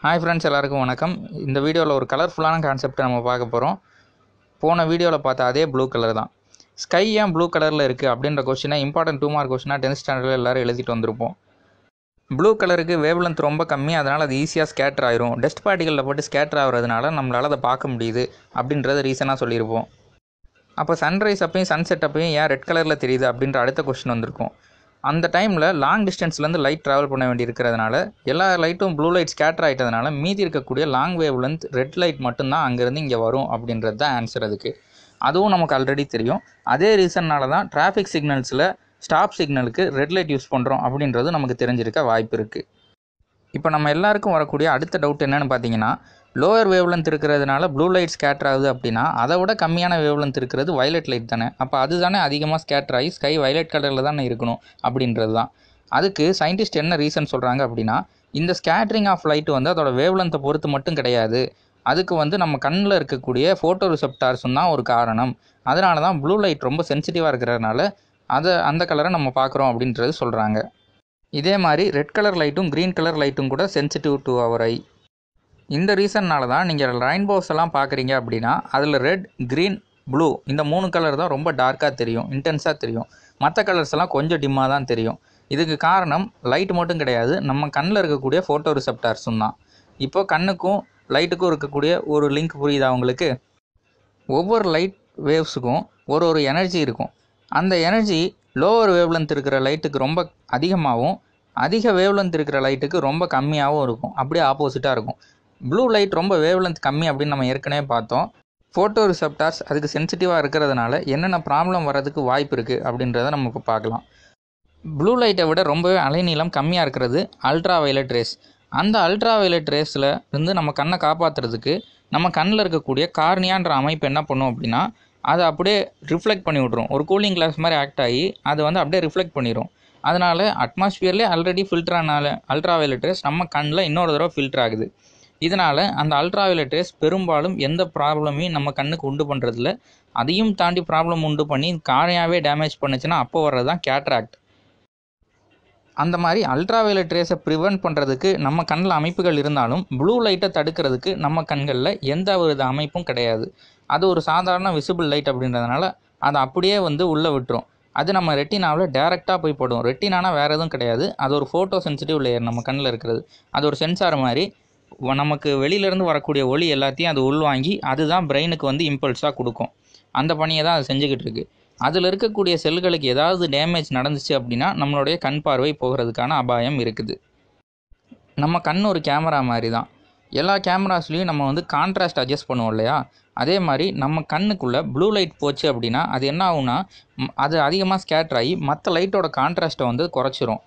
hi friends எல்லாருக்கும் வணக்கம் இந்த வீடியோவில் ஒரு கலர்ஃபுல்லான கான்செப்டை நம்ம பார்க்க போகிறோம் போன வீடியோவில் பார்த்த அதே ப்ளூ கலர் தான் ஸ்கை ஏன் ப்ளூ கலரில் இருக்குது அப்படின்ற கொஸ்டினை இம்பார்ட்டன்ட் டூ மார்க் கொஸ்டினாக டென்த் ஸ்டாண்டர்டில் எல்லோரும் எழுதிட்டு வந்திருப்போம் ப்ளூ கலருக்கு வேவ் லென்த் ரொம்ப கம்மி அதனால் அது ஈஸியாக ஸ்கேட்டர் ஆயிரும் டஸ்ட் பார்ட்டிகளில் போட்டு ஸ்கேட்டர் ஆகிறதுனால நம்மளால் அதை பார்க்க முடியுது அப்படின்றது ரீசனாக சொல்லியிருப்போம் அப்போ சன்ரைஸ் அப்பையும் சன்செட் அப்பையும் ஏன் ரெட் கலரில் தெரியுது அப்படின்ற அடுத்த கொஸ்டின் வந்திருக்கும் அந்த டைமில் லாங் டிஸ்டன்ஸ்லேருந்து லைட் ட்ராவல் பண்ண வேண்டி இருக்கிறதுனால எல்லா லைட்டும் ப்ளூ லைட் ஸ்கேட்டர் ஆகிட்டதுனால மீதி இருக்கக்கூடிய long wavelength red light மட்டும்தான் அங்கேருந்து இங்கே வரும் அப்படின்றது தான் ஆன்சர் அதுக்கு அதுவும் நமக்கு ஆல்ரெடி தெரியும் அதே ரீசன்னால தான் டிராஃபிக் சிக்னல்ஸில் ஸ்டாப் சிக்னலுக்கு ரெட் லைட் யூஸ் பண்ணுறோம் அப்படின்றது நமக்கு தெரிஞ்சிருக்க வாய்ப்பு இருக்குது இப்போ நம்ம எல்லாருக்கும் வரக்கூடிய அடுத்த டவுட் என்னென்னு பார்த்தீங்கன்னா லோயர் வேவ்லென்த் இருக்கிறதுனால ப்ளூ லைட் ஸ்கேட்டர் ஆகுது அப்படின்னா அதை விட கம்மியான வேவ்லென்த் இருக்கிறது வயலட் லைட் தானே அப்போ அதுதானே அதிகமாக ஸ்கேட்டர் ஆகி ஸ்கை வயலட் கலரில் தானே இருக்கணும் அப்படின்றது தான் அதுக்கு சயின்டிஸ்ட் என்ன ரீசன் சொல்கிறாங்க அப்படின்னா இந்த ஸ்கேட்டரிங் ஆஃப் லைட் வந்து அதோட வேவ்லென்த்தை பொறுத்து மட்டும் கிடையாது அதுக்கு வந்து நம்ம கண்ணில் இருக்கக்கூடிய ஃபோட்டோ ரிசெப்டார்ஸும் தான் ஒரு காரணம் அதனால தான் ப்ளூ லைட் ரொம்ப சென்சிட்டிவாக இருக்கிறதுனால அதை அந்த கலரை நம்ம பார்க்குறோம் அப்படின்றது சொல்கிறாங்க இதே மாதிரி ரெட் கலர் லைட்டும் க்ரீன் கலர் லைட்டும் கூட சென்சிட்டிவ் டு அவர் ஐ இந்த ரீசன்னால தான் நீங்கள் ரெயின்போஸ் எல்லாம் பார்க்குறீங்க அப்படின்னா அதில் ரெட் க்ரீன் ப்ளூ இந்த மூணு கலர் தான் ரொம்ப டார்க்காக தெரியும் இன்டென்ஸாக தெரியும் மற்ற கலர்ஸ் எல்லாம் கொஞ்சம் டிம்மாக தான் தெரியும் இதுக்கு காரணம் லைட் மட்டும் கிடையாது நம்ம கண்ணில் இருக்கக்கூடிய ஃபோட்டோ ரிசெப்டார்ஸும் தான் இப்போ கண்ணுக்கும் லைட்டுக்கும் இருக்கக்கூடிய ஒரு லிங்க் புரியுதா உங்களுக்கு ஒவ்வொரு லைட் வேவ்ஸுக்கும் ஒரு ஒரு எனர்ஜி இருக்கும் அந்த எனர்ஜி லோவர் வேவ்லென்த் இருக்கிற லைட்டுக்கு ரொம்ப அதிகமாகவும் அதிக வேவ்லென்த் இருக்கிற லைட்டுக்கு ரொம்ப கம்மியாகவும் இருக்கும் அப்படியே ஆப்போசிட்டாக இருக்கும் ப்ளூ லைட் ரொம்ப வேவ்லென்த் கம்மி அப்படின்னு நம்ம ஏற்கனவே பார்த்தோம் ஃபோட்டோ ரிசெப்டார்ஸ் அதுக்கு சென்சிட்டிவாக இருக்கிறதுனால என்னென்ன ப்ராப்ளம் வர்றதுக்கு வாய்ப்பு இருக்குது அப்படின்றத நம்ம இப்போ பார்க்கலாம் ப்ளூ லைட்டை விட ரொம்பவே அலைநீளம் கம்மியாக இருக்கிறது அல்ட்ரா வயலட் ரேஸ் அந்த அல்ட்ரா வயலட் ரேஸில் இருந்து நம்ம கண்ணை காப்பாற்றுறதுக்கு நம்ம கண்ணில் இருக்கக்கூடிய கார்னியான்ற அமைப்பு என்ன பண்ணும் அப்படின்னா அதை அப்படியே ரிஃப்ளெக்ட் பண்ணி விட்ரும் ஒரு கூலிங் கிளாஸ் மாதிரி ஆக்ட் ஆகி அதை வந்து அப்படியே ரிஃப்ளெக்ட் பண்ணிடும் அதனால் அட்மாஸ்பியர்லேயே ஆல்ரெடி ஃபில்டரானால அல்ட்ரா வயலட் ரேஸ் நம்ம கண்ணில் இன்னொரு தடவை ஃபில்டர் ஆகுது இதனால் அந்த அல்ட்ரா வயலட் ரேஸ் பெரும்பாலும் எந்த ப்ராப்ளமையும் நம்ம கண்ணுக்கு உண்டு பண்ணுறதில்ல அதையும் தாண்டி ப்ராப்ளம் உண்டு பண்ணி காரையாகவே டேமேஜ் பண்ணுச்சுன்னா அப்போ வர்றது தான் கேட்ராக்ட் அந்த மாதிரி அல்ட்ரா வயலட் ரேஸை ப்ரிவெண்ட் பண்ணுறதுக்கு நம்ம கண்ணில் அமைப்புகள் இருந்தாலும் ப்ளூ லைட்டை தடுக்கிறதுக்கு நம்ம கண்களில் எந்த ஒரு அமைப்பும் கிடையாது அது ஒரு சாதாரண விசிபிள் லைட் அப்படின்றதுனால அதை அப்படியே வந்து உள்ளே விட்டுரும் அது நம்ம ரெட்டினாவில் டேரெக்டாக போய் படும் ரெட்டினானா வேறு எதுவும் கிடையாது அது ஒரு ஃபோட்டோ சென்சிட்டிவ் லேயர் நம்ம கண்ணில் இருக்கிறது அது ஒரு சென்சார் மாதிரி நமக்கு வெளியிலேருந்து வரக்கூடிய ஒளி எல்லாத்தையும் அது உள்வாங்கி அதுதான் பிரெயினுக்கு வந்து இம்பல்ஸாக கொடுக்கும் அந்த பணியை தான் அது செஞ்சுக்கிட்டு இருக்குது அதில் இருக்கக்கூடிய செல்களுக்கு ஏதாவது டேமேஜ் நடந்துச்சு அப்படின்னா நம்மளுடைய கண் பார்வை போகிறதுக்கான அபாயம் இருக்குது நம்ம கண் ஒரு கேமரா மாதிரி தான் எல்லா கேமராஸ்லேயும் நம்ம வந்து கான்ட்ராஸ்ட் அட்ஜஸ்ட் பண்ணுவோம் இல்லையா அதே மாதிரி நம்ம கண்ணுக்குள்ளே ப்ளூ லைட் போச்சு அப்படின்னா அது என்ன ஆகும்னா அது அதிகமாக ஸ்கேட்டர் ஆகி மற்ற லைட்டோட கான்ட்ராஸ்ட்டை வந்து குறைச்சிரும்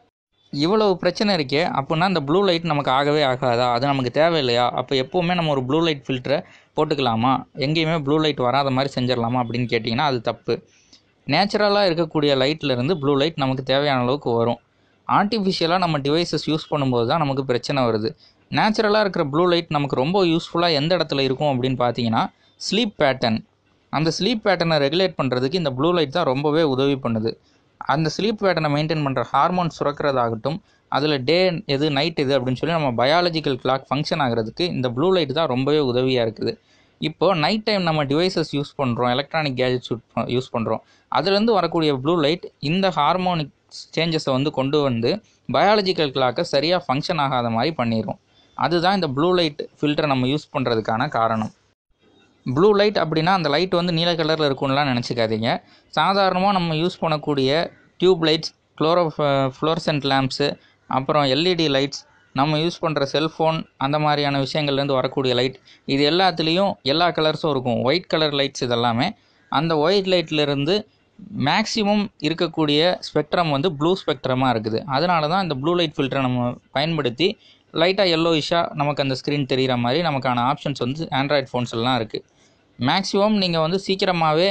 இவ்வளவு பிரச்சனை இருக்கே அப்படின்னா இந்த ப்ளூ லைட் நமக்கு ஆகவே ஆகாதா அது நமக்கு தேவையில்லையா அப்போ எப்போவுமே நம்ம ஒரு ப்ளூ லைட் ஃபில்டரை போட்டுக்கலாமா எங்கேயுமே ப்ளூ லைட் வராத மாதிரி செஞ்சிடலாமா அப்படின்னு கேட்டிங்கன்னா அது தப்பு நேச்சுரலாக இருக்கக்கூடிய லைட்லேருந்து ப்ளூ லைட் நமக்கு தேவையான அளவுக்கு வரும் ஆர்டிஃபிஷியலாக நம்ம டிவைசஸ் யூஸ் பண்ணும்போது தான் நமக்கு பிரச்சனை வருது நேச்சுரலாக இருக்கிற ப்ளூ லைட் நமக்கு ரொம்ப யூஸ்ஃபுல்லாக எந்த இடத்துல இருக்கும் அப்படின்னு பார்த்தீங்கன்னா ஸ்லீப் பேட்டர்ன் அந்த ஸ்லீப் பேட்டர்னை ரெகுலேட் பண்ணுறதுக்கு இந்த ப்ளூ லைட் தான் ரொம்பவே உதவி பண்ணுது அந்த ஸ்லீப் பேட்டர்னை மெயின்டைன் பண்ணுற ஹார்மோன் சுரக்கிறதாகட்டும் அதில் டே எது நைட் எது அப்படின்னு சொல்லி நம்ம பயாலஜிக்கல் கிளாக் ஃபங்க்ஷன் ஆகிறதுக்கு இந்த ப்ளூ லைட் தான் ரொம்பவே உதவியாக இருக்குது இப்போது நைட் டைம் நம்ம டிவைசஸ் யூஸ் பண்ணுறோம் எலக்ட்ரானிக் கேஜெட்ஸ் யூஸ் பண்ணுறோம் அதுலேருந்து வரக்கூடிய ப்ளூ லைட் இந்த ஹார்மோனிக் சேஞ்சஸை வந்து கொண்டு வந்து பயாலஜிக்கல் கிளாக்கை சரியாக ஃபங்க்ஷன் ஆகாத மாதிரி பண்ணிடும் அதுதான் இந்த ப்ளூ லைட் ஃபில்டரை நம்ம யூஸ் பண்ணுறதுக்கான காரணம் ப்ளூ லைட் அப்படின்னா அந்த லைட் வந்து நீல கலரில் இருக்கும்லாம் நினச்சிக்காதீங்க சாதாரணமாக நம்ம யூஸ் பண்ணக்கூடிய tube lights chloro fluorescent lamps அப்புறம் எல்இடி லைட்ஸ் நம்ம யூஸ் பண்ணுற செல்ஃபோன் அந்த மாதிரியான விஷயங்கள்லேருந்து வரக்கூடிய லைட் இது எல்லாத்துலேயும் எல்லா கலர்ஸும் இருக்கும் ஒயிட் கலர் லைட்ஸ் இதெல்லாமே அந்த ஒயிட் லைட்லேருந்து மேக்ஸிமம் இருக்கக்கூடிய ஸ்பெக்ட்ரம் வந்து ப்ளூ ஸ்பெக்ட்ரமாக இருக்குது அதனால தான் இந்த ப்ளூ லைட் ஃபில்டரை நம்ம பயன்படுத்தி லைட்டாக எல்லோயிஷாக நமக்கு அந்த ஸ்க்ரீன் தெரிகிற மாதிரி நமக்கான ஆப்ஷன்ஸ் வந்து ஆண்ட்ராய்ட் ஃபோன்ஸ்லாம் இருக்குது மேக்ஸிமம் நீங்கள் வந்து சீக்கிரமாகவே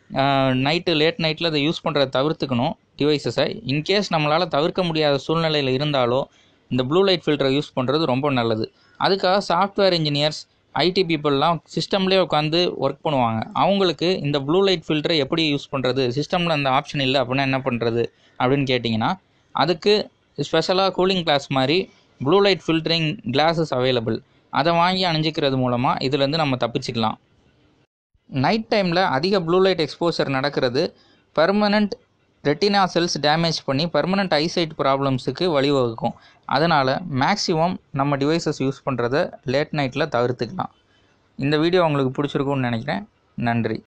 நைட்டு லேட் நைட்டில் அதை யூஸ் பண்ணுறத தவிர்த்துக்கணும் டிவைசஸை இன்கேஸ் நம்மளால் தவிர்க்க முடியாத சூழ்நிலையில் இருந்தாலோ இந்த ப்ளூ லைட் ஃபில்டரை யூஸ் பண்ணுறது ரொம்ப நல்லது அதுக்காக சாஃப்ட்வேர் இன்ஜினியர்ஸ் ஐடி பீப்புளெலாம் சிஸ்டம்லேயே உட்காந்து ஒர்க் பண்ணுவாங்க அவங்களுக்கு இந்த ப்ளூ லைட் ஃபில்டரை எப்படி யூஸ் பண்ணுறது சிஸ்டமில் அந்த ஆப்ஷன் இல்லை அப்படின்னா என்ன பண்ணுறது அப்படின்னு கேட்டிங்கன்னா அதுக்கு ஸ்பெஷலாக கூலிங் கிளாஸ் மாதிரி blue light filtering glasses available அதை வாங்கி அணிஞ்சிக்கிறது மூலமாக இதுலேருந்து நம்ம தப்பிச்சுக்கலாம் நைட் டைமில் அதிக ப்ளூ லைட் எக்ஸ்போசர் நடக்கிறது பர்மனண்ட் ரெட்டினா செல்ஸ் டேமேஜ் பண்ணி பர்மனண்ட் ஐசைட் ப்ராப்ளம்ஸுக்கு வழிவகுக்கும் அதனால் மேக்ஸிமம் நம்ம டிவைசஸ் யூஸ் பண்ணுறத லேட் நைட்டில் தவிர்த்துக்கலாம் இந்த வீடியோ உங்களுக்கு பிடிச்சிருக்கும்னு நினைக்கிறேன் நன்றி